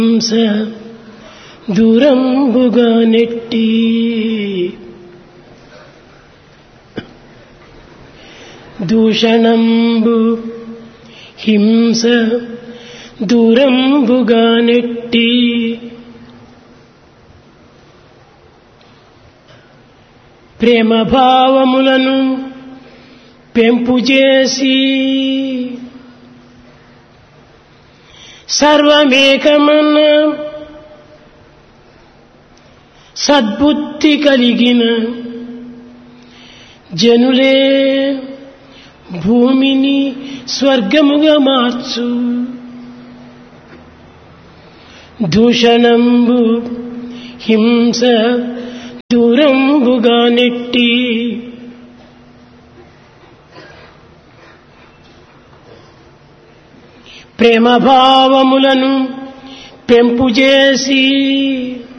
హింస దూరంబుగా నెట్టి దూషణంబు హింస దూరంబుగా నెట్టి ప్రేమ భావములను పెంపు చేసి సర్వమేకమన్న సద్బుద్ధి కలిగిన జనులే భూమిని స్వర్గముగా మార్చు దూషణంబు హింస దూరంబుగా నెట్టి ప్రేమ భావములను పెంపు చేసి